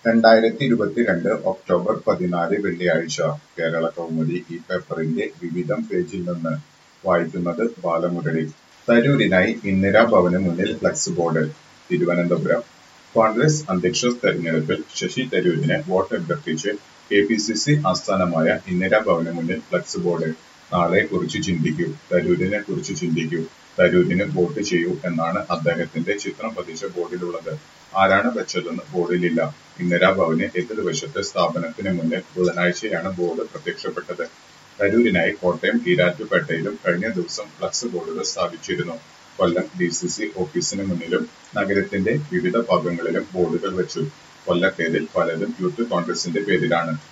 രണ്ടായിരത്തി ഇരുപത്തിരണ്ട് ഒക്ടോബർ പതിനാല് വെള്ളിയാഴ്ച കേരള കൗമുദി ഈ പേപ്പറിന്റെ വിവിധം പേജിൽ നിന്ന് വായിക്കുന്നത് ബാലമുരളി തരൂരിനായി ഇന്ദിരാ ഭവന് മുന്നിൽ ഫ്ലക്സ് ബോർഡ് തിരുവനന്തപുരം കോൺഗ്രസ് അധ്യക്ഷ തെരഞ്ഞെടുപ്പിൽ ശശി തരൂരിന് വോട്ട് അഭ്യർത്ഥിച്ച് കെ പി സി സി ആസ്ഥാനമായ ഇന്ദിരാ ഭവന് മുന്നിൽ ഫ്ലക്സ് ബോർഡ് നാളെ കുറിച്ച് ചിന്തിക്കൂ തരൂരിനെ കുറിച്ച് ചിന്തിക്കൂ തരൂരിന് വോട്ട് ചെയ്യൂ എന്നാണ് അദ്ദേഹത്തിന്റെ ചിത്രം പതിച്ച ബോർഡിലുള്ളത് ആരാണ് വെച്ചതെന്ന് ബോർഡിലില്ല ഇന്ദിരാ ഭവന് എതിർവശത്തെ സ്ഥാപനത്തിന് മുന്നിൽ ബുധനാഴ്ചയാണ് ബോർഡ് പ്രത്യക്ഷപ്പെട്ടത് തരൂരിനായി കോട്ടയം ഈരാറ്റുപേട്ടയിലും കഴിഞ്ഞ ദിവസം ഫ്ലക്സ് ബോർഡുകൾ സ്ഥാപിച്ചിരുന്നു കൊല്ലം ഡി സി സി ഓഫീസിന് മുന്നിലും നഗരത്തിന്റെ വിവിധ ഭാഗങ്ങളിലും ബോർഡുകൾ വെച്ചു കൊല്ലത്തേതിൽ പലതും യൂത്ത് കോൺഗ്രസിന്റെ പേരിലാണ്